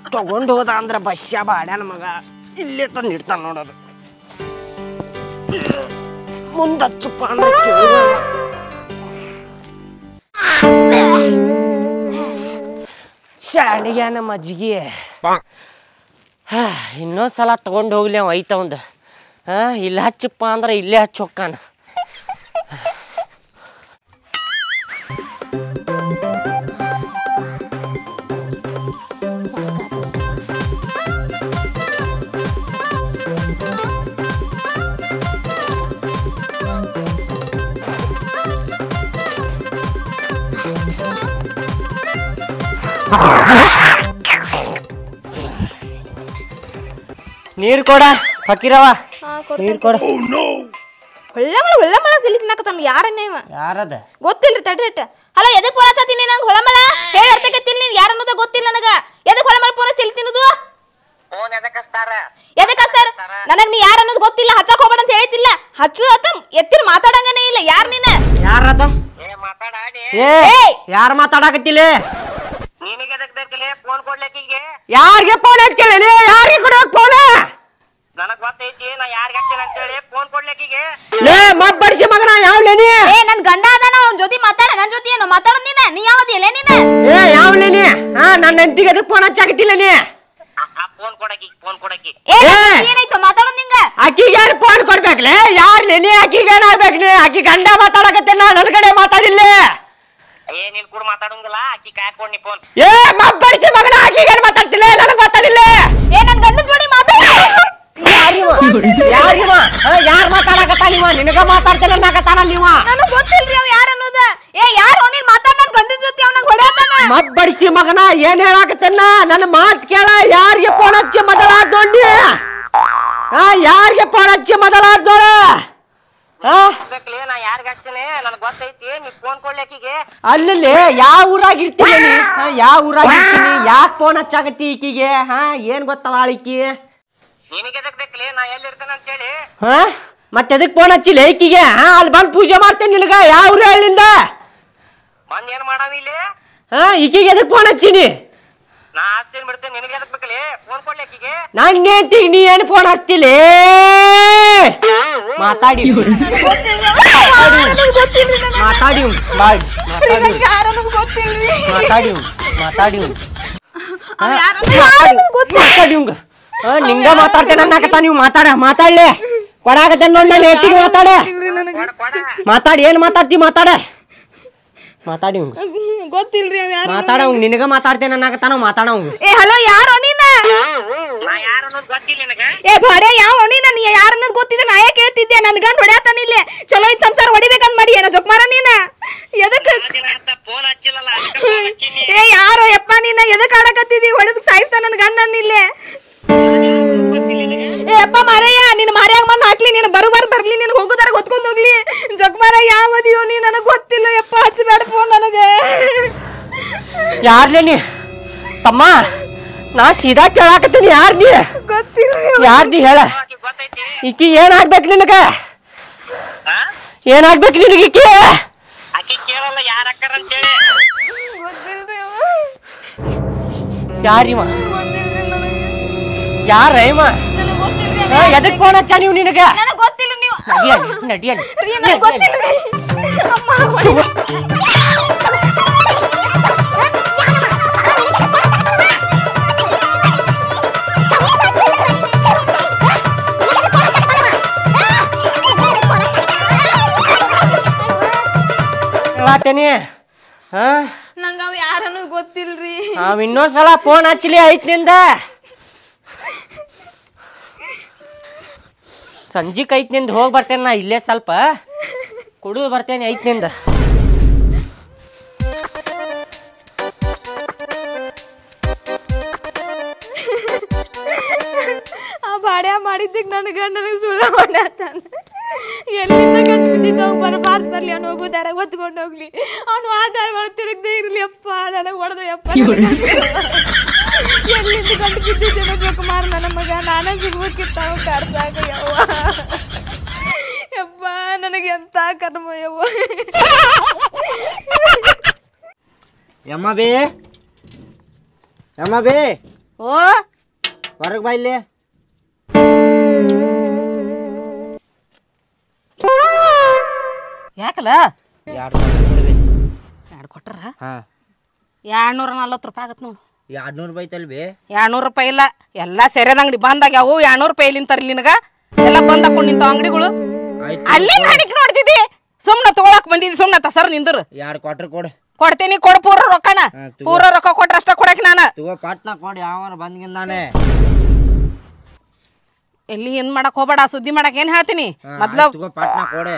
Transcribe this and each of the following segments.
ತಗೊಂಡು ಹೋದ ಅಂದ್ರೆ ಬಸ್ಯ ಬಾಡ್ಯಾನ ಮಗ ಇಲ್ಲೇ ತಂದು ಇಡ್ತಾನ ನೋಡೋದು ಮುಂದೆ ಹಚ್ಚಪ್ಪ ಅಂದ್ರೆ ಕೇಳುವುದಿಲ್ಲ. ಶಾಡಿಗ್ಯಾನ ಮಜ್ಜಿಗೆ ಹಾ ಇನ್ನೊಂದು ಸಲ ತಗೊಂಡು ಹೋಗ್ಲಿ ಅವ ಐತ ಒಂದು ಹಾ ಇಲ್ಲಿ ಹಚ್ಚಪ್ಪ ಅಂದ್ರೆ ಇಲ್ಲೇ ಹಚ್ಚಿ ಹೊಕ್ಕಾನ ನೀರು ಕೊಡ ಫಕೀರವ ನೀರು ಕೊಡ ಹೊಳ್ಳೆ ಮಳ ಹೊಳ್ಳೆ ಮಳ ತಿಳಿ ತಿನ್ನಕತ್ತಾನ ಯಾರನ್ನೇ ಇವ ಯಾರದ ಗೊತ್ತಿಲ್ರಿ ತಡ್ರಿಟ್ ಹಲೋ ಎದಕ್ ಫೋನ್ ಹಚ್ಚತೀನಿ ನಂಗೆ ಹೊಳಮಳ ಹೇಳಿ ಅರ್ಥಕತ್ತಿಲ್ಲ ನೀನ್ ಯಾರ ಅನ್ನೋದ ಗೊತ್ತಿಲ್ಲ ನನಗ ಎದಕ್ ಹೊಳಮಳ ಫೋನ್ ತಿಳಿ ತಿನ್ನೋದು ಫೋನ್ ಎದಕ್ ಹಚ್ತಾರ ಎದಕ್ ಹಚ್ತಾರ ನನಗ್ ನೀ ಯಾರ ಅನ್ನೋದು ಗೊತ್ತಿಲ್ಲ ಹಚ್ಚಕ್ ಹೋಗ್ಬೇಡ ಅಂತ ಹೇಳ್ತಿಲ್ಲ ಹಚ್ಚು ಅತ್ತ ಎತ್ತಿರ ಮಾತಾಡಂಗನೇ ಇಲ್ಲ ಯಾರ್ ನೀನ ಯಾರದ ಏ ಮಾತಾಡಾಡಿ ಏ ಏಯ್! ಯಾರು ಮಾತಾಡಕತ್ತಿಲ್ಲ ನಿನಗೆ ಎದಕ್ ಬೇಕಲೆ ಫೋನ್ ಕೊಡ್ಲಿಕ್ಕೀಗೆ ಯಾರಿಗೆ ಫೋನ್ ಹಚ್ಚಿಲ್ಲ ನೀ ಯಾರಿಗೆ ಕೊಡ್ಬೇಕು ಫೋನ್ ನನಗ್ ಗೊತ್ತೈತಿ ನಾ ಯಾರಿಗ್ ಹಚ್ಚಿನ ಅಂತೇಳಿ ಫೋನ್ ಕೊಡ್ಲಿಕ್ಕೀಗೆ ಲೇ ಮಬ್ಬಡಿಸಿ ಮಗನ ಯಾವ್ಲೆ ನೀ ಏ ನನ್ ಗಂಡ ಅದಾನ ಅವ್ನ ಜೊತೆ ಮಾತಾಡ ನನ್ ಜೊತೆ ಏನು ಮಾತಾಡೋದ್ ನೀನ ನೀ ಯಾವದಿಲ್ಲ ನೀನ ಏ ಯಾವ್ಲೆ ನೀ ಹಾ ನನ್ನ ಹೆಂಡತಿಗೆ ಅದಕ್ಕೆ ಫೋನ್ ಹಚ್ಚಾಕತ್ತಿಲ್ಲ ನೀ ಆ ಫೋನ್ ಕೊಡಕಿ ಫೋನ್ ಕೊಡಕಿ ಏ ನನ್ ಏ! ಜೊತೆ ಏನಾಯ್ತು ಮಾತಾಡೋದ್ ನಿಂಗ ಆಕಿಗೆ ಯಾರು ಫೋನ್ ಕೊಡ್ಬೇಕ್ಲೆ ಯಾರ್ಲೆ ನೀ ಆಕಿಗೆ ಏನಾಗ್ಬೇಕು ನೀ ಆಕಿ ಗಂಡ ಮಾತಾಡಕತ್ತಿಲ್ಲ ನನ್ನ ಕಡೆ ಮಾತಾಡಿಲ್ಲ ಏ ನೀನ್ ಕೂಡ ಮಾತಾಡಂಗಿಲ್ಲ ಆಕಿ ಕಾಯ್ ಕೊಡ್ ನೀ ಫೋನ್ ಏ ಮಬ್ಬಡಿಸಿ ಮಗನ ಆಕಿಗೆ ಏನು ಮಾತಾಡ್ತಿಲ್ಲ ನನಗೆ ಮಾತಾಡಿಲ್ಲ ಏ ನನ್ ಗಂಡನ ಜೋಡಿ ಮಾತಾಡ ಯಾರಿವ ಯಾರು ಮಾತಾಡಕತ್ತಾನ ನೀವ ನಿನಗ ಮಾತಾಡ್ತೇನೆ ಅನ್ನಕತ್ತಾನ ನೀವ ನನಗ್ ಗೊತ್ತಿಲ್ರಿ ಅವ್ ಯಾರ ಅನ್ನೋದ ಏ ಯಾರು ನೀನ್ ಮಾತಾಡ್ ನನ್ ಗಂಡನ ಜೊತೆ ಅವ್ನ ಹೊಡ್ಯಾತಾನ ಮಬ್ಬಡಿಸಿ ಮಗನ ಏನ್ ಹೇಳಾಕತ್ತೇನ ನನ್ನ ಮಾತ್ ಕೇಳ ಯಾರಿಗೆ ಫೋನ್ ಹಚ್ಚಿ ಮೊದಲಾದೋಂಡಿ ಹಾ ಯಾರಿಗೆ ಫೋನ್ ಹಚ್ಚಿ ಮೊದಲಾದೋರ ಹಾ ಬೇಕಲೆ ನಾ ಯಾರಿಗ್ ಹಚ್ಚಿನಿ ನನಗ್ ಗೊತ್ತೈತಿ ನೀ ಫೋನ್ ಕೊಡ್ಲಿಕ್ಕೀಗೆ ಅಲ್ಲಿ ಯಾವ ಊರಾಗ ಇರ್ತೀನಿ ನೀ ಹಾ ಯಾವ ಊರಾಗ ಇರ್ತೀನಿ ಯಾಕೆ ಫೋನ್ ಹಚ್ಚಾಕತ್ತಿ ಈಕಿಗೆ ಹಾ ಏನ್ ಗೊತ್ತಲ್ಲ ಆಳಿಕಿ ನಿನಗೆ ಎದಕ್ ಬೇಕಲೆ ನಾ ಎಲ್ಲಿ ಇರ್ತೇನೆ ಅಂತೇಳಿ ಹಾ ಮತ್ತೆ ಎದಕ್ ಫೋನ್ ಹಚ್ಚಿಲ್ಲ ಈಕಿಗೆ ಹಾ ಅಲ್ಲಿ ಬಂದು ಪೂಜೆ ಮಾಡ್ತೇನೆ ನಿನಗ ಯಾವ ಊರು ಹೇಳಿಂದ ಬಂದ್ ಏನ್ ಮಾಡಾವಿ ಇಲ್ಲಿ ಹಾ ಈಕಿಗೆ ಎದಕ್ ಫೋನ್ ಹಚ್ಚಿನಿ ನಾ ಹಚ್ತೀನಿ ಬಿಡ್ತೇನೆ ನಿನಗೆ ಎದಕ್ ಬೇಕಲೆ ಫೋನ್ ಕೊಡ್ಲಿಕ್ಕೀಗೆ ನಂಗೆ ಅಂತೀಗ ನೀ ಏನು ಫೋನ್ ಹಚ್ತಿಲ್ಲ ಮಾತಾಡಿ ಮಾತಾಡಿ ಬಾಯ್ ಮಾತಾಡಿ ಮಾತಾಡಿ ಮಾತಾಡಿ ಮಾತಾಡಿ ಹಾ ನಿಂಗ ಮಾತಾಡ್ತೇನೆ ಅನ್ನಕತ್ತ ನೀವು ಮಾತಾಡ ಮಾತಾಡ್ಲೆ ಕೊಡಾಕತ್ತೇನೆ ನೋಡಿ ನಾನು ಎತ್ತಿಗೆ ಮಾತಾಡ ಕೊಡ ಕೊಡ ಮಾತಾಡಿ ಏನು ಮಾತಾಡ್ತಿ ಮಾತಾಡ ಮಾತಾಡಿ ಹಂಗ ಗೊತ್ತಿಲ್ರಿ ಅವ್ ಯಾರು ಮಾತಾಡ ಹಂಗ ನಿನಗ ಮಾತಾಡ್ತೇನೆ ಅನ್ನಕತ್ತಾನ ಮಾತಾಡ ಹಂಗ ಏ ಹಲೋ ಯಾರು ನೀನ ನಾ ಯಾರು ಅನ್ನೋದು ಗೊತ್ತಿಲ್ಲ ನಿನಗ ಏ ಭಾಡೆ ಯಾವ ನೀನ ನೀ ಯಾರ ಅನ್ನೋದು ಗೊತ್ತಿದೆ ನಾ ಯಾಕೆ ಕೇಳ್ತಿದ್ದೆ ನನ್ ಗಂಡ ಹೊಡ್ಯಾತಾನ ಇಲ್ಲೇ ಚಲೋ ಇದ್ ಸಂಸಾರ ಹೊಡಿಬೇಕಂತ ಮಾಡಿ ಏನೋ ಜೊಕ್ಮಾರ ನೀನ ಎದಕ್ ದಿನ ಅಂತ ಫೋನ್ ಹಚ್ಚಿಲ್ಲಲ್ಲ ಅದಕ್ಕೆ ಫೋನ್ ಹಚ್ಚಿನಿ ಏ ಯಾರೋ ಯಪ್ಪ ನೀನ ಎದಕ್ ಆಡಕತ್ತಿದಿ ಹೊಡೆದ್ ಸಾಯಿಸ್ತಾ ನನ್ ಗಂಡ ಇಲ್ಲೇ ಏ ಅಪ್ಪ ಮಾರಯ್ಯ ನಿನ್ನ ಮಾರ್ಯಾಗ ಮಣ್ಣು ಹಾಕ್ಲಿ ನೀನು ಬರು ಬರ್ ಬರ್ಲಿ ನಿನ್ ಹೋಗುದಾರ ಗೊತ್ಕೊಂಡ್ ಹೋಗ್ಲಿ ಜಗ್ಮಾರ ಯಾವದಿಯೋ ನೀ ನನಗ್ ಗೊತ್ತಿಲ್ಲ ಯಪ್ಪ ಹಚ್ಚಬೇಡ ಫೋನ್ ನನಗೆ ಯಾರ್ಲೆ ನೀ ತಮ್ಮ ನಾ ಸೀದಾ ಕೇಳಾಕತ್ತೀನಿ ಯಾರ್ ನೀ ಗೊತ್ತಿಲ್ಲ ಯಾರ್ ನೀ ಹೇಳ ಆಕಿಗ್ ಗೊತ್ತೈತಿ ಈಕಿ ಏನಾಗ್ಬೇಕು ನಿನಗ ಹಾ ಏನಾಗ್ಬೇಕು ನಿನಗೆ ಈಕಿ ಆಕಿ ಕೇಳಲ್ಲ ಯಾರ ಅಕ್ಕಾರ ಅಂತೇಳಿ ಯಾರಿವ ಯಾರ ಇವ ಎದಕ್ ಫೋನ್ ಹಚ್ಚ ನೀವು ನಿನಗ ನನಗ್ ಗೊತ್ತಿಲ್ಲ ನೀವು ನಡಿಯಲಿ ನಡಿಯಲಿ ರೀ, ನನಗ್ ಗೊತ್ತಿಲ್ಲ ರೀ. ಅಮ್ಮ, ಹೊಡಿ. ಹೇಳತ್ತೇನಿ ಹಾ ನಂಗ ಅವ್ ಯಾರನ್ನೂ ಗೊತ್ತಿಲ್ರಿ ನಾವ್ ಇನ್ನೊಂದ್ಸಲ ಫೋನ್ ಹಚ್ಚಲಿ ಐತ್ ನಿಂದ ಸಂಜಿಕ್ ಐತ್ ನಿಂದ ಹೋಗಿ ಬರ್ತೇನೆ ನಾ ಇಲ್ಲೇ ಸ್ವಲ್ಪ ಕುಡಿದು ಬರ್ತೇನೆ ಐತ್ ನಿಂದ ಆ ಬಾಡ್ಯ ಮಾಡಿದ್ದಕ್ಕೆ ನನ್ನ ಗಂಡನಿಗೆ ಸುಳ್ಳ ಮಾಡತ್ತಾನ ಎಲ್ಲಿಂದ ಗಂಡು ಬಿದ್ದಿದ್ದ ಅವ್ನು ಬರಬಾರ್ದು ಬರ್ಲಿ ಅವ್ನು ಹೋಗೋ ದಾರ ಒತ್ಕೊಂಡು ಹೋಗ್ಲಿ ಅವನು ಆ ದಾರ ಒಳಗೆ ತಿರುಗದೆ ಇರ್ಲಿ ಅಪ್ಪ ನನಗೆ ಹೊಡೆದು ಯಪ್ಪ ಎಲ್ಲಿಂದ ಗಂಡು ಬಿದ್ದಿದ್ದೇನೋ ಜೋಕುಮಾರ್ ನನ್ನ ಮಗ ನಾನೇ ಸಿಗ್ಬೇಕಿತ್ತ ಅವ್ನು ಕರ್ಸಾಗ ಯವ್ವ ಯಪ್ಪ ನನಗೆ ಎಂತ ಕರ್ಮ ಯವ್ವ ಯಮ್ಮ ಬೇ ಯಮ್ಮ ಬೇ ಓ ಹೊರಗೆ ಬಾ ಇಲ್ಲಿ ಯಾಕಲ್ಲ ಎರಡು ಕೊಡ್ರಿ ಎರಡು ಕೊಟ್ರ ಹಾಂ ಎರಡ್ನೂರ ನಲ್ವತ್ತು ರೂಪಾಯಿ ಆಗತ್ತೆ ನೋಡು ಎರಡು ನೂರು ಬೈತಲ್ ಬಿ ಎರಡ್ನೂರು ರೂಪಾಯಿ ಇಲ್ಲ ಎಲ್ಲ ಸೆರೆದ ಅಂಗಡಿ ಬಂದಾಗ್ಯಾವು ಎರಡ್ನೂರು ರೂಪಾಯಿ ಇಲ್ಲಿಂದ ತರ್ಲಿ ನಿನಗ ಎಲ್ಲ ಬಂದ್ ಹಾಕೊಂಡು ನಿಂತ ಅಂಗಡಿಗಳು ಆಯ್ತು ಅಲ್ಲಿ ನಾಡಿಕ್ ನೋಡ್ತಿದ್ದಿ ಸುಮ್ನ ತಗೊಳಕ್ ಬಂದಿದ್ದಿ ಸುಮ್ನ ತಸರ್ ನಿಂದ್ರು ಎರಡು ಕೊಟ್ರೆ ಕೊಡು ಕೊಡ್ತೀನಿ ಕೊಡು ಪೂರ ರೊಕ್ಕನ ಹಾ, ತಗೋ. ಪೂರ ರೊಕ್ಕ ಕೊಟ್ರ ಅಷ್ಟ ಕೊಡಕ್ ನಾನು ತಗೋ ಪಾಟ್ನ ಕೊಡಿ ಯಾವನ ಬಂದ್ಗಿಂದಾನೆ ಎಲ್ಲಿ ಏನ್ ಮಾಡಕ್ ಹೋಗ್ಬೇಡ ಸುದ್ದಿ ಮಾಡಕ್ ಏನ್ ಹೇಳ್ತೀನಿ ಹಾ, ಮೊದ್ಲ ಆಯ್ತ್ ತಗೋ ಪಾಟ್ನ ಕೊಡೆ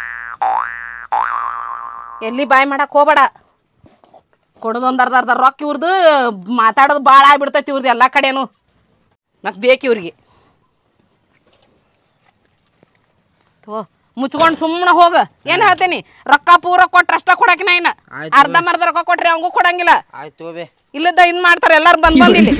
ಎಲ್ಲಿ ಬಾಯ್ ಮಾಡಕ್ ಹೋಗ್ಬೇಡ ಕೊಡೋದು ಒಂದ್ ಅರ್ಧ ಅರ್ಧ ರೊಕ್ಕ ಇವ್ರದ್ದು ಮಾತಾಡೋದು ಭಾಳ ಆಗ್ಬಿಡ್ತೈತಿ ಇವ್ರದ್ದು ಎಲ್ಲಾ ಕಡೆನು ಮತ್ ಬೇಕು ಇವ್ರಿಗೆ ತೋ ಮುಚ್ಕೊಂಡ್ ಸುಮ್ಮನೆ ಹೋಗ ಏನ್ ಹೇಳ್ತೀನಿ ರೊಕ್ಕ ಪೂರ ಕೊಟ್ರ ಅಷ್ಟ ಕೊಡಕಿನ ಇನ್ನ ಆಯ್ತು. ಅರ್ಧ ಮರ್ಧ ರೊಕ್ಕ ಕೊಟ್ರಿ ಅವಂಗೂ ಕೊಡಂಗಿಲ್ಲ ಆಯ್ತು ತಗೋ ಬೇ ಇಲ್ಲದ ಇದ್ ಮಾಡ್ತಾರ ಎಲ್ಲಾರು ಬಂದ್ ಬಂದ್ ಇಲ್ಲಿ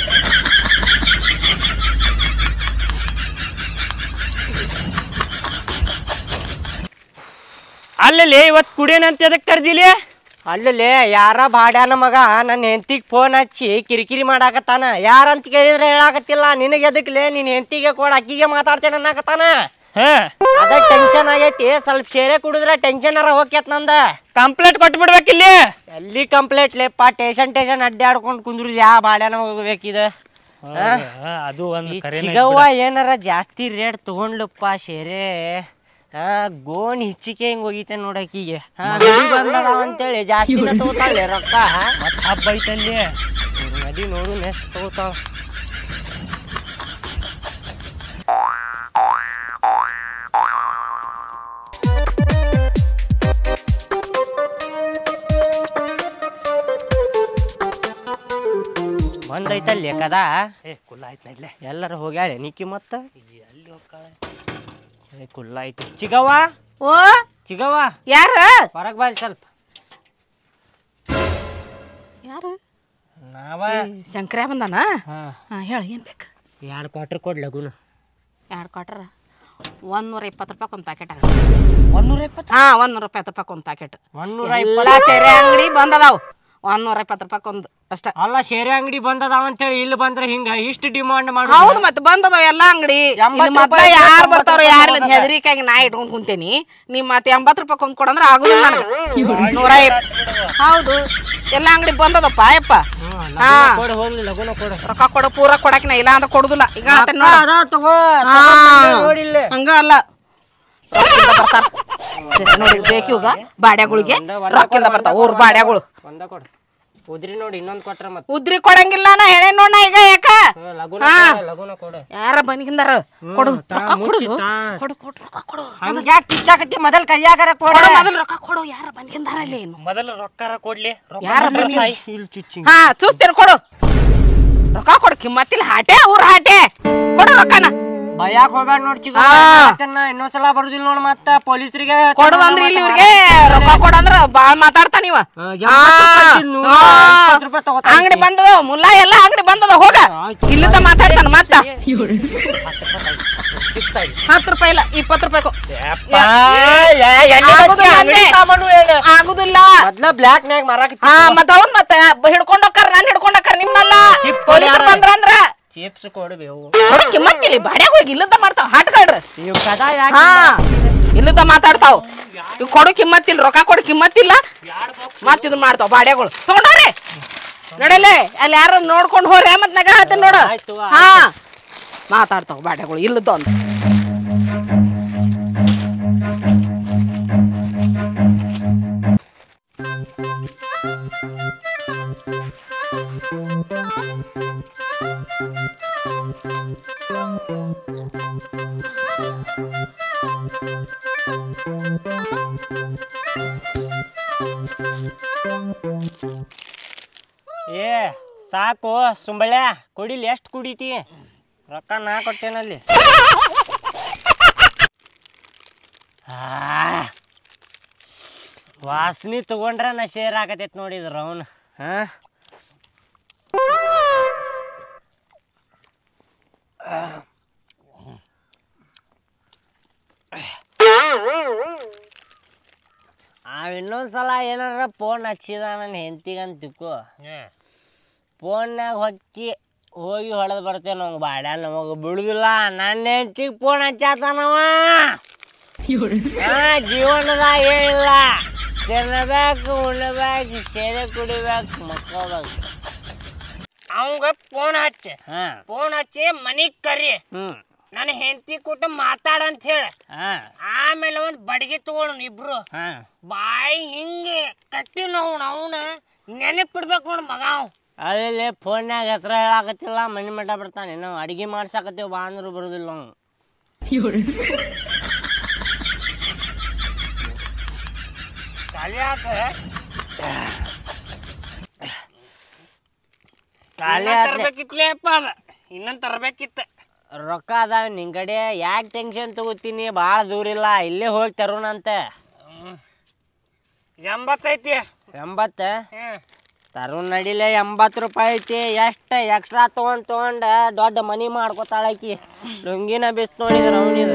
ಅಲ್ಲಲ್ಲಿ ಇವತ್ತು ಕುಡಿಯನಂತ ಎದಕ್ ಕರ್ದಿಲಿ ಅಲ್ಲಲ್ಲಿ ಯಾರ ಬಾಡ್ಯಾನ ಮಗ ನನ್ನ ಹೆಂಡತಿಗೆ ಫೋನ್ ಹಚ್ಚಿ ಕಿರಿಕಿರಿ ಮಾಡಾಕತ್ತಾನ ಯಾರಂತ ಕೇಳಿದ್ರೆ ಹೇಳಾಕತ್ತಿಲ್ಲ ನಿನಗೆ ಎದಕ್ಲೆ ನಿನ್ನ ಹೆಂಡತಿಗೆ ಕೊಡ ಅಕ್ಕಿಗೆ ಮಾತಾಡ್ತೇನೆ ಅನ್ನಕತ್ತಾನ ಹಾ ಅದ ಟೆನ್ಷನ್ ಆಗೈತಿ ಸ್ವಲ್ಪ ಸೇರೆ ಕುಡಿದ್ರೆ ಟೆನ್ಷನ್ ಅರ ಹೋಗ್ಯತ್ ನಂದ ಕಂಪ್ಲೇಂಟ್ ಕೊಟ್ಬಿಡ್ಬೇಕಿಲ್ಲಿ ಎಲ್ಲಿ ಕಂಪ್ಲೇಂಟ್ ಲೇಪ್ಪ ಟೇಷನ್ ಟೇಷನ್ ಅಡ್ಡಾಡ್ಕೊಂಡು ಕುಂದ್ರುದು ಯಾ ಬಾಡ್ಯಾನ ಹೋಗ್ಬೇಕಿದ ಅದು ಒಂದು ಚಿಗವ್ವ ಏನಾರ ಜಾಸ್ತಿ ರೇಟ್ ತಗೊಂಡ್ಲಪ್ಪ ಶೇರೆ ಹಾ ಗೋಣ್ ಹಿಚ್ಚಿಕೆ ಹಿಂಗ್ ಹೋಗಿತೆ ನೋಡಕೀಗೆ ಹಾ ನದಿ ಬಂದದ ಅಂತೇಳಿ ಜಾಸ್ತಿನ ತಗೋತಾಳೆ ರೊಕ್ಕ ಹಬ್ಬ ಐತಲ್ಲಿ ನದಿ ನೋಡು ನೆಕ್ಸ್ಟ್ ತಗೋತಾಳ ಬಂದೈತಲ್ಲಿ ಕದ ಏ ಕುಲ್ಲ ಆಯ್ತು ನಡ್ಲೆ ಎಲ್ಲರೂ ಹೋಗ್ಯಾಳೆ ನಿಕ್ಕಿ ಮತ್ತ ಎಲ್ಲಿ ಹೋಗ್ತಾಳೆ ಏ ಕುಲ್ಲ ಐತಿ ಚಿಗವ್ವ ಓ ಚಿಗವ್ವ ಯಾರ ಹೊರಗ್ ಬಾರಿ ಸ್ವಲ್ಪ ಯಾರು ನಾವ ಶಂಕರ್ಯ ಬಂದಾನ ಹಾ ಹಾ ಹೇಳ ಏನ್ ಬೇಕು ಎರಡು ಕ್ವಾರ್ಟರ್ ಕೊಡ್ ಲಗುನ ಎರಡು ಕ್ವಾಟ್ರ ಒಂದೂರ ಇಪ್ಪತ್ತು ರೂಪಾಯಿ ಒಂದು ಪ್ಯಾಕೆಟ್ ಆಗ ಒಂದೂರ ಇಪ್ಪತ್ತು ಹಾ ಒಂದೂರ ಇಪ್ಪತ್ತು ರೂಪಾಯಿ ಒಂದು ಪ್ಯಾಕೆಟ್ ಒಂದೂರ ಎಲ್ಲ ಇಪ್ಪತ್ತು ಸೇರೆ ಅಂಗಡಿ ಬಂದದಾವ್ ಒಂದೂರ ಇಪ್ಪತ್ತು ರೂಪಾಯಿ ಒಂದು ಅಷ್ಟ ಅಲ್ಲ ಶೇರೆ ಅಂಗಡಿ ಬಂದದಾವ ಅಂತೇಳಿ ಇಲ್ಲಿ ಬಂದ್ರೆ ಹಿಂಗ ಇಷ್ಟು ಡಿಮಾಂಡ್ ಮಾಡು ಹೌದು ಮತ್ತೆ ಬಂದದಾವ್ ಎಲ್ಲಾ ಅಂಗಡಿ ಎಂಬತ್ತು ಇಲ್ಲಿ ಮೊದ್ಲ ರೂಪಾಯಿ ಯಾರು ತೊಂಬತ್ತು ಬರ್ತಾವ್ರ ರೂಪಾಯಿ ಯಾರಿಲ್ಲ ಬಂದದ. ಹೆದರಿಕಾಗಿ ನಾ ಇಟ್ಕೊಂಡ್ ಕುಂತೇನಿ ನೀವ್ ಮತ್ತೆ ಎಂಬತ್ತು ರೂಪಾಯಿ ಕೊಂದ್ ಕೊಡಂದ್ರ ಆಗುದಿಲ್ಲ ನನಗೆ ನೂರ ಇಪ್ಪ ಹೌದು ಎಲ್ಲ ಅಂಗಡಿ ಬಂದದಪ್ಪ ಯಪ್ಪ ಹಾ. ಕೊಡು ಹೋಗ್ಲಿ ಲಗುನ ಕೊಡು ರೊಕ್ಕ ಕೊಡು ಪೂರ ಕೊಡಕಿನ ಇಲ್ಲ ಅಂದ್ರೆ ಕೊಡುದಿಲ್ಲ ಈಗ ಆತ ನೋಡ ಅದ ತಗೋ ಹಾ. ನೋಡಿಲ್ಲ ಹಂಗ ಅಲ್ಲ ರೊಕ್ಕಿಂದ ಬರ್ತಾರ ಸರಿ ನೋಡಿ ಬೇಕಿವಾಗ ಬಾಡ್ಯಾಗಳಿಗೆ ರೊಕ್ಕಿಂದ ಬರ್ತಾವ ಊರ್ ಬಾಡ್ಯಾಗಳು ಒಂದ ಕೊಡು ಉದ್ರಿ ನೋಡಿ ಇನ್ನೊಂದ್ ಕೊಟ್ರ ಮತ್ತ ಉದ್ರಿ ಕೊಡಂಗಿಲ್ಲ ನಾ ಹೇಳೇ ನೋಡ ಈಗ ಯಾಕ ಲಗುನ ಹಾ. ಕೊಡು, ಲಗುನ ಕೊಡು ಯಾರ ಬಂದ್ಕಿಂದಾರ ಕೊಡು ತಾ ರೊಕ್ಕ ಕೊಡು ಮುಚ್ಚಿ ತಾ. ಕೊಡು ಕೊಡು ರೊಕ್ಕ ಕೊಡು ಹಂಗ್ಯಾಕ್ ಕಿಚ್ಚಾಕತ್ತಿ ಮೊದಲ್ ಕೈಯಾಗರ ಕೊಡ ಕೊಡು ಮೊದಲು ರೊಕ್ಕ ಕೊಡು ಯಾರ ಬಂದ್ಕಿಂದಾರ ಅಲ್ಲಿ ಏನು ಮೊದಲು ರೊಕ್ಕಾರ ಕೊಡ್ಲಿ ರೊಕ್ಕ ಯಾರ ಕೊಟ್ರೆ ಬಂದಿ ಸಾಯ್. ಇಲ್ಲಿ ಚುಚ್ಚಿ ಹಾ ಚೂಸ್ತೀನಿ ಕೊಡು ರೊಕ್ಕ ಕೊಡು ಕಿಮ್ಮತ್ತಿಲ್ಲ ಹಾಟೆ ಊರ್ ಹಾಟೆ ಕೊಡು ರೊಕ್ಕನ ಭಯಾಕ್ ಹೋಗ್ಬೇಡ ನೋಡ್ ಚಿಕ್ಕ ಹಾ. ಇನ್ನೊಂದ್ಸಲ ಬರುದಿಲ್ಲ ನೋಡ್ ಮತ್ತ ಪೊಲೀಸರಿಗೆ ಕೊಡೋದಂದ್ರ ಇಲ್ಲಿ ಇವ್ರಿಗೆ ರೊಕ್ಕ ಕೊಡಂದ್ರ ಬಾಳ್ ಮಾತಾಡ್ತಾ ನೀವ ಹಾ, ಎಂಬತ್ತು ರೂಪಾಯಿ ನೂರ ಇಪ್ಪತ್ತು ರೂಪಾಯಿ ತಗೋತಾನೆ ಅಂಗಡಿ ಬಂದದ ಮುಲ್ಲಾ ಎಲ್ಲ ಅಂಗಡಿ ಬಂದದ ಹೋಗ ಆಯ್ತು. ಇಲ್ಲಿಂದ ಮಾತಾಡ್ತಾನ ಮತ್ತ ಹತ್ತು ರೂಪಾಯಿ ಇಲ್ಲ ಇಪ್ಪತ್ತು ರೂಪಾಯಿ ಕೊ- ಆಗುದಿಲ್ಲ ಅಂದೆ. ಆಗುದಿಲ್ಲ ಮೊದ್ಲ ಬ್ಲಾಕ್ ನಾಗ ಮಾರಾಕ ಹಾ ಮತ್ತ ಅವ್ನ್ ಮತ್ತ ಹಿಡ್ಕೊಂಡ್ ಹೋಗ್ತಾರ ನಾನ್ ಹಿಡ್ಕೊಂಡ್ ಹೋಗ್ತಾರ ನಿಮ್ನಲ್ಲ ಚಿಪ್ಸ್ ಪೊಲೀಸರು ಕೊಡ್ಯಾರ. ಬಂದ್ರಂದ್ರ ಚಿಪ್ಸ್ ಕೊಡ್ಬೇವು ನೋಡಿ ಕಿಮ್ಮತ್ತಿಲ್ಲ ಬಾಡ್ಯಾಗ ಹೋಗಿ ಇಲ್ಲದ ಮಾಡ್ತಾವ ಹಾಟ್ಕಳ್ರಿ ಇವ್ ಕದಾ ಯಾಕೆ ಹಾ ಇಲ್ಲದ ಮಾತಾಡ್ತಾವ್ ಇವ್ ಕೊಡು ಕಿಮ್ಮತ್ತಿಲ್ಲ ರೊಕ್ಕ ಕೊಡು ಕಿಮ್ಮತ್ತಿಲ್ಲ ಮತ್ ಇದನ್ ಮಾಡ್ತಾವ ಬಾಡ್ಯಾಗಳು ತಗೊಂಡವ್ರಿ ನಡಲೆ ಅಲ್ಲಿ ಯಾರು ನೋಡ್ಕೊಂಡ್ ಹೋರಿ ಮತ್ ನಗ ಹೇಳ್ತೇನೆ ನೋಡು ಆಯ್ತು, ಹಾ ಮಾತಾಡ್ತಾವ ಬಾಡ್ಯಾಗಳು ಇಲ್ಲದ ಅಂತ ಏ ಸಾಕು ಸುಂಬಳ್ಯ ಕುಡಿಲಿ ಎಷ್ಟು ಕುಡಿತಿ ರೊಕ್ಕ ನಾ ಕೊಟ್ಟೇನಲ್ಲಿ ಆ, ವಾಸನಿ ತಗೊಂಡ್ರ ನಾ ಶೇರ್ ಆಗತೈತ್ ನೋಡಿದ್ರ ಅವನು ಹಾ ಅವ ಇನ್ನೊಂದ್ಸಲ ಏನಾರ ಫೋನ್ ಹಚ್ಚಿದ ನನ್ನ ಹೆಂಡತಿಗಂತ ತಿಕ್ಕೋ ಫೋನ್ಯಾಗ ಹೊಕ್ಕಿ ಹೋಗಿ ಹೊಡೆದು ಬರ್ತೇವೆ ನಮ್ಗೆ ಬಾಳ ನಮಗೆ ಬಿಡುದಿಲ್ಲ ನನ್ನ ಹೆಂಚಿಗೆ ಫೋನ್ ಹಚ್ಚಾತಾನವ ಹಾ ಜೀವನದಾಗ ಏನಿಲ್ಲ ತಿನ್ನಬೇಕು ಉಣ್ಣಬೇಕು ಸೇರೆ ಕುಡಿಬೇಕು ಮಕ್ಕಳ್ಬೇಕು ಅವಂಗ ಫೋನ್ ಹಚ್ಚ ಹಾ ಫೋನ್ ಹಚ್ಚಿ ಮನಿಗ್ ಕರಿ ಹ್ಮ್ ನನ್ನ ಹೆಂಡತಿ ಕೊಟ್ಟು ಮಾತಾಡಂತ ಹೇಳ ಹಾ ಆಮೇಲೆ ಒಂದ್ ಬಡಗಿ ತಗೊಳ್ಳೋಣ ಇಬ್ರು ಹಾ ಬಾಯಿ ಹಿಂಗೆ ಕಟ್ಟಿ ನಾವು ಅವನ ನೆನಪಿಡ್ಬೇಕು ನೋಡ್ ಮಗ ಅವ್ ಅಲ್ಲಿ ಫೋನ್ಯಾಗ ಹತ್ರ ಹೇಳಾಕತ್ತಿಲ್ಲ ಮನೆ ಮಠ ಬರ್ತಾನೆ ನಾವು ಅಡಿಗೆ ಮಾಡ್ಸಾಕತ್ತೀವಿ ಬಾ ಅಂದ್ರು ಬರುದಿಲ್ಲ ಅವ್ನು ಕಲಿಯಾಕ ಖಾಲಿ ಇನ್ನೊಂದ್ ಆದ್ರೆ ತರ್ಬೇಕಿತ್ಲೇಪ್ಪ ಅದ ಇನ್ನೊಂದ್ ತರ್ಬೇಕಿತ್ತ ರೊಕ್ಕ ಅದಾವ ನಿನ್ ಕಡೆ ಯಾಕೆ ಟೆನ್ಷನ್ ತಗೋತೀನಿ ಭಾಳ ದೂರ ಇಲ್ಲ ಇಲ್ಲೇ ಹೋಗಿ ತರೋಣಂತೆ ಎಂಬತ್ತೈತಿ ಎಂಬತ್ತ ಹ್ಮ್ ತರುಣ್ ನಡಿಲೆ ಎಂಬತ್ತು ರೂಪಾಯಿ ಐತಿ ಎಷ್ಟು ಎಕ್ಸ್ಟ್ರಾ ತೊಗೊಂಡ್ ತೊಗೊಂಡ ದೊಡ್ಡ ಮನಿ ಮಾಡ್ಕೊತಾಳಕಿ ಲುಂಗಿನ ಬಿಸ್ ನೋಡಿದ್ರ ಅವನಿದ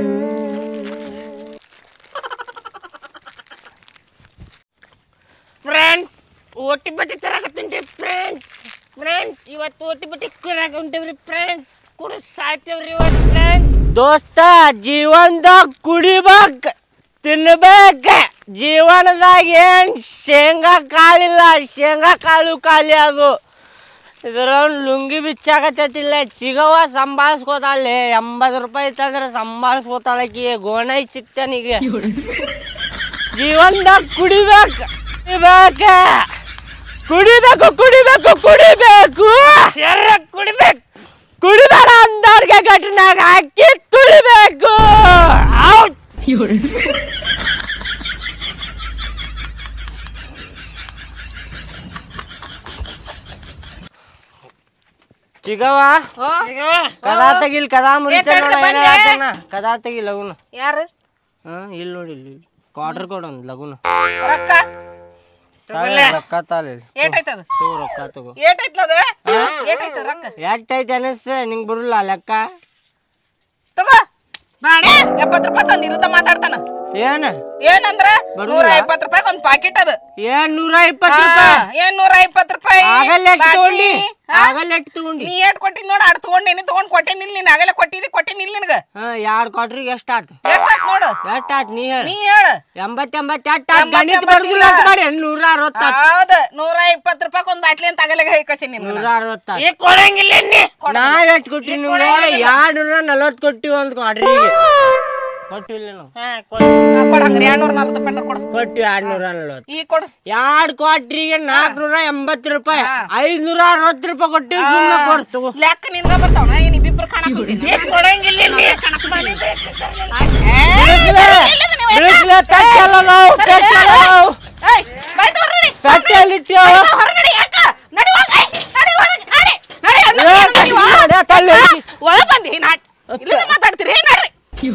ಫ್ರೆಂಡ್ಸ್ ಓಟಿ ಬಟ್ಟಿ ತರಕತ್ತುಂಟಿ ಫ್ರೆಂಡ್ಸ್ ಫ್ರೆಂಡ್ಸ್ ಇವತ್ತು ಓಟಿ ಬಟ್ಟಿ ಕುರಾಕ ಹೊಂಟೇವ್ರಿ ಫ್ರೆಂಡ್ಸ್ ಕುಡು ಸಾಯ್ತೇವ್ರಿ ಇವತ್ತು ಫ್ರೆಂಡ್ಸ್ ದೋಸ್ತ ಜೀವನದಾಗ ಕುಡಿಬೇಕ ತಿನ್ಬೇಕ ಜೀವನದಾಗ ಏನ್ ಶೇಂಗಾ ಕಾಳಿಲ್ಲ ಶೇಂಗಾ ಕಾಳು ಖಾಲಿ ಅದು ಇದ್ರ ಲುಂಗಿ ಬಿಚ್ಚಾಕತ್ತೈತಿಲ್ಲ ಚಿಗವ ಸಂಭಾಳಿಸ್ಕೋತಾಳೆ ಎಂಬತ್ತು ರೂಪಾಯಿ ತಂದ್ರೆ ಸಂಭಾಳಿಸ್ಕೋತಾಳಕಿ ಗೋಣೈ ಸಿಗ್ತಾನೀಗ ಜೀವನದಾಗ ಕುಡಿಬೇಕ ಕುಡಿಬೇಕ ಕುಡಿಬೇಕು ಕುಡಿಬೇಕು ಕುಡಿಬೇಕು ಶರ್ರ ಕುಡಿಬೇಕು ಕುಡಿಬೇಡ ಅಂದವ್ರಿಗೆ ಘಟನಾಗ ಹಾಕಿ ತುಳಿಬೇಕು ಔಟ್ ಚಿಗವ ಕದಾ ತೆಗಿಲ್ ಕದಾ ಮುರಿತ ನೋಡ ಏನ್ ಹೇಳ್ತಾನ ಕದಾ ತೆಗಿ ಲಗುನ ಯಾರು ಹಾ ಇಲ್ಲಿ ನೋಡಿ ಇಲ್ಲಿ ಕ್ವಾರ್ಟರ್ ಕೊಡ ಒಂದು ಲಗುನ ರೊಕ್ಕ ರೊಕ್ಕ ತಾಲಿ ಏಟೈತದ ತಗೋ ರೊಕ್ಕ ತಗೋ ಏಟೈತ್ಲದ ಏಟೈತ ರೊಕ್ಕ ಎಷ್ಟೈತೆ ಅನಸ್ತ ನಿಂಗೆ ಬರಲ್ಲ ಲೆಕ್ಕ ತಗೋ ಬಾಣೆ ಎಪ್ಪತ್ತು ರೂಪಾಯಿ ತಂದು ಇರುತ್ತ ಮಾತಾಡ್ತಾನ ಏನ್ ಏನಂದ್ರ ಬರುದಿಲ್ಲ? ನೂರ ಇಪ್ಪತ್ತು ರೂಪಾಯಿ ಒಂದ್ ಪಾಕಿಟ್ ಅದು ಏನ್ ನೂರ ಇಪ್ಪತ್ತು ರೂಪಾಯಿ ಏನ್ ನೂರ ಇಪ್ಪತ್ತು ರೂಪಾಯಿ ಆಗಲ್ಲ ಎಷ್ಟ್ ಬಾಟ್ಲಿ? ತಗೊಂಡಿ ಹಾ? ಆಗಲ್ಲ ಎಷ್ಟ್ ತಗೊಂಡಿ ನೀ ಏಟ್ ಕೊಟ್ಟಿದ್ ನೋಡ ಅಡ್ ತಗೊಂಡ್ ನೀನು ತಗೊಂಡ್ ಕೊಟ್ಟೆ ನಿಲ್ ನೀನ್ ಆಗಲ್ಲ ಕೊಟ್ಟಿದ್ದಿ ಕೊಟ್ಟೆ ನಿಲ್ ನಿನಗ ಹಾ ಎರಡು ಕ್ವಾರ್ಟ್ರಿಗೆ ಎಷ್ಟು ಆತು ಎಷ್ಟ್ ಆಯ್ತ್ ನೋಡು ಎಷ್ಟು ಆತು ನೀ ಹೇಳ ನೀ ಹೇಳ ಎಂಬತ್ತು ಎಂಬತ್ತು ಎಷ್ಟು ಆತು ಎಂಬತ್ತು, ಗಣಿತ ಎಂಬತ್ತು ಬರ್ದಿಲ್ಲ ಅಂತ ಇಲ್ಲ. ಮಾಡಿ ನೂರ ಅರವತ್ತು ಆತು ಹೌದ ನೂರ ಇಪ್ಪತ್ತು ರೂಪಾಯಿ ಒಂದ್ ಬಾಟ್ಲಿ ಅಂತ ಆಗಲ್ಲ ಕಸಿ ನಿನ್ ನೂರ ಅರವತ್ತು ಆತು ಈ ಕೊಡಂಗಿಲ್ಲ ನೀ ನಾ ಎಷ್ಟು ಕೊಟ್ಟಿವಿ ನಿಮ್ಗೆ ಎರಡು ನೂರ ನಲವತ್ತು ಕೊಟ್ಟಿವಿ ಒಂದು ಕ್ವಾರ್ಟ್ರಿಗೆ ಕೊಟ್ಟಿಲ್ಲ ನಾವು ಹಾ ಕೊಡು ಕೊಡ ಹಂಗ್ರಿ ಎರಡ್ನೂರ ನಲ್ವತ್ತು ರೂಪಾಯಿ ಕೊಡು ಕೊಟ್ಟಿವಿ ಎರಡು ನೂರ ನಲವತ್ತು ಈ ಕೊಡು ಎರಡು ಕ್ವಾರ್ಟ್ರಿಗೆ ನಾಲ್ಕುನೂರ ಎಂಬತ್ತು ರೂಪಾಯಿ ಐದ್ನೂರ ಅರವತ್ತು ರೂಪಾಯಿ ಕೊಟ್ಟಿವಿ ಸುಮ್ಮನೆ ಕೊಡ್ತು ತಗೋ ಲೆಕ್ಕ ನಿನ್ಗ ಬರ್ತಾವ ಏನ್ ಇಬ್ಬಿಬ್ರು ಕಾಣಕ್ ಈ ಕೊಡಂಗಿಲ್ಲ ನೀ ಬಿಳಿಸ್ಲೆ ಪೆಟ್ಟೆಲ್ಲ ನಾವು ಪೆಟ್ಟೆಲ್ಲ ನಾವು ಪೆಟ್ಟೆಲ್ಲಿಟ್ಟು ಹೊರಗಡೆ ಯಾಕ ನಡಿ ಒಳಗ್. ಏಯ್, ನಡಿ ಒಳಗ್, ನಡಿ. ನಡಿ, ಅಣ್ಣ, ಏ, ಏನು ನೀವು? ನಡಿ, ತಳ್ಳಿ. ಹಾ, ಒಳಗ್ ಬಂದಿ ನಾಟ್ ಇಲ್ಲ ಮಾತಾಡ್ತೀರಿ ನಡ್ರಿ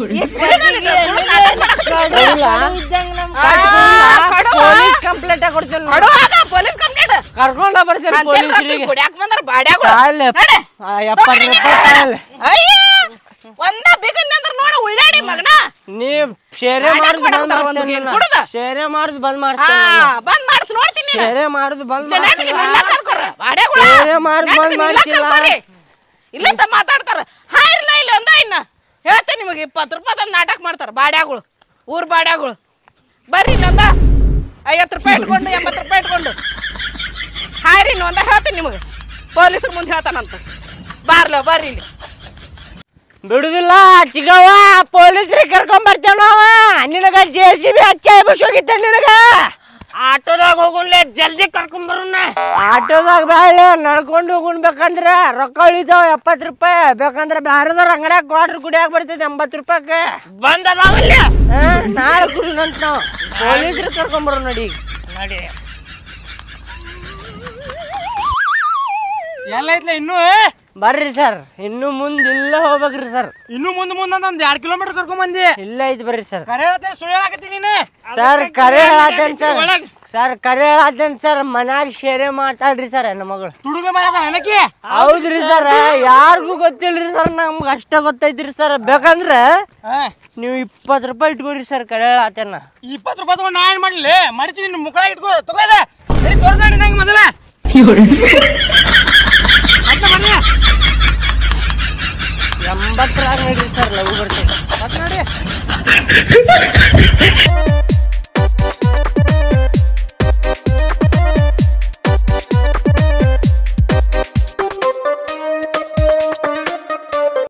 ಪೊಲೀಸ್ ಕಂಪ್ಲೇಂಟ್ ಕೊಡ್ತೇನೆ ಪೊಲೀಸ್ ಕಂಪ್ಲೇಂಟ್ ಕರ್ಕೊಂಡ ಬರ್ತೀನಿ ಪೊಲೀಸರಿಗೆ ಕುಡಿಯಾಕ ಬಂದ್ರ ಬಾಡ್ಯಾಗ ತಾಳ್ಲೆ. ಆ, ಎಪ್ಪತ್ತು ರೂಪಾಯಿ ತಾಳ್ಲೆ. ಅಯ್ಯ ಒಂದ ಬಿಗಂದ ಅಂದ್ರ ನೋಡ ಉಳ್ಳಾಡಿ ಮಗನ ನೀ ಶೇರೆ ನಾಟಕ ಮಾಡುದು ಬಂದ್ ಮಾಡಕತ್ತಾರ ಒಂದು ಮಾಡ್ತೇನೆ ಏನ್ ನಾನು. ಕುಡ್ದ? ಶೇರೆ ಮಾಡುದು ಬಂದ್ ಹಾ ಮಾಡ್ತೇನೆ ಬಂದ್ ಮಾಡ್ಸ್ ನೋಡ್ತೀನಿ ನೀನು. ಶೇರೆ ಮಾಡುದು ಬಂದ್ ಚೆನ್ನಾಗಿ ಮಾಡ್ತೀನಿ ನಿನ್ನ ಕರ್ಕೊರ. ಬಾಡ್ಯಾಗುಳ. ಸೇವೆ ಮಾಡ್ದ್ ಬಂದ್ ನಡ್ರಿ, ನಿನ್ನ ಮಾಡ್ಸಿಲ್ಲ. ಕರ್ಕೊರಿ. ಇಲ್ಲಂತ ಮಾತಾಡ್ತಾರ ಹಾ ಇರ್ಲ ಇಲ್ಲ ಒಂದ ಇನ್ನ ಹೇಳ್ತೇನೆ ನಿಮಗೆ ಇಪ್ಪತ್ತು ರೂಪಾಯಿ ತಂದು ನಾಟಕ ಮಾಡ್ತಾರ ಬಾಡ್ಯಾಗಳು ಊರ್ ಬಾಡ್ಯಾಗಳು ಬರ್ರಿ ಇಲ್ಲೊಂದ ಐವತ್ತು ರೂಪಾಯಿ ಇಟ್ಕೊಂಡು ಎಂಬತ್ತು ರೂಪಾಯಿ ಇಟ್ಕೊಂಡು ಹಾಯ್ರಿ ಇನ್ನು ಒಂದ ಹೇಳ್ತೇನೆ ನಿಮಗೆ ಪೊಲೀಸರ ಮುಂದೆ ಹೇಳ್ತಾನಂತ ಬಾರ್ಲ ಬರ್ರಿ ಇಲ್ಲಿ ಬಿಡುದಿಲ್ಲ ಚಿಗವ್ವ ಪೊಲೀಸ್ರಿಗೆ ಕರ್ಕೊಂಡ್ ಬರ್ತೇವ ನಾವ ನಿನಗ ಜೆ ಸಿ ಬಿ ಹಚ್ಚಿ ಹೋಗಿದ್ದೆ ನಿನಗ ಆಟೋದಾಗ ಹೋಗುನ್ಲೆ ಜಲ್ದಿ ಕರ್ಕೊಂಡ್ ಬರೋಣ ಆಟೋದಾಗ ಬೇಳೆ ನಡ್ಕೊಂಡು ಹೋಗ್ಬೇಕಂದ್ರ ರೊಕ್ಕ ಉಳಿತಾವ ಎಪ್ಪತ್ತು ರೂಪಾಯಿ ಬೇಕಂದ್ರ ಬ್ಯಾರದವ್ರ ಅಂಗಡ್ಯಾಗ ಕ್ವಾರ್ಟರ್ ಕುಡಿಯಾಕ ಬರ್ತೈತಿ ಎಂಬತ್ತು ರೂಪಾಯಿಗೆ ಬಂದ ಅದಾವಲ್ಲ ಹಾ, ನಾಳೆ ಕುಡಿನಂತ ನಾವು ಪೊಲೀಸ್ರಿಗೆ ಕರ್ಕೊಂಬರೋ ನಡಿ ನಡಿ ಎಲ್ಲ ಐತ್ಲ ಇನ್ನು ಬರ್ರಿ ಸರ್ ಇನ್ನು ಮುಂದೆ ಇಲ್ಲೇ ಹೋಗ್ಬೇಕ್ರಿ ಸರ್ ಇನ್ನು ಮುಂದ್ ಮುಂದ್ ಒಂದ್ ಎರಡ್ ಕಿಲೋಮೀಟರ್ ಕರ್ಕೊಂಡ್ ಬಂದಿ ಇಲ್ಲೇ ಐತಿ ಬರ್ರಿ ಸರ್ ಕರೆ ಹೇಳ್ತೇನೆ ಸುಳ್ಳು ಹೇಳಕತ್ತೀನಿ ನೀನು ಸರ್ ಕರೆ ಹೇಳತ್ತೇನ್ ಸರ್ ಒಳಗ್. ಸರ್ ಕರೆ ಹೇಳತ್ತೇನ್ ಸರ್ ಮನ್ಯಾಗ ಶೇರೆ ಮಾತಾಡ್ರಿ ಸರ್ ಹೆಣ್ಣು ಮಗಳು ತುಡುಗ ಮನೆ ನನಕಿ ಹೌದ್ರಿ ಸರ್ ಯಾರಿಗೂ ಗೊತ್ತಿಲ್ರಿ ಸರ್ ನಮ್ಗೆ ಅಷ್ಟ ಗೊತ್ತೈತ್ರಿ ಸರ್ ಬೇಕಂದ್ರ ನೀವು ಇಪ್ಪತ್ತು ರೂಪಾಯಿ ಇಟ್ಕೊರಿ ಸರ್ ಕರೆ ಹೇಳತ್ತೇನ ಇಪ್ಪತ್ತು ರೂಪಾಯಿ ತಗೊಂಡು ನಾ ಏನ್ ಮಾಡ್ಲಿ ಮರಿಚಿ ನಿನ್ನ ಮುಕ್ಕಳ ಇಟ್ಕೋ ತಗೋದ ತೋರ್ಸ ನಂಗೆ ಮೊದಲ ಅದ್ನ ಬರ್ಲಿ ಡಾಕ್ಟರ್ ಆಗಿ ನಡೀರಿ ಸರ್ ಲಘು ಬರ್ತೀವಿ ನೋಡಿ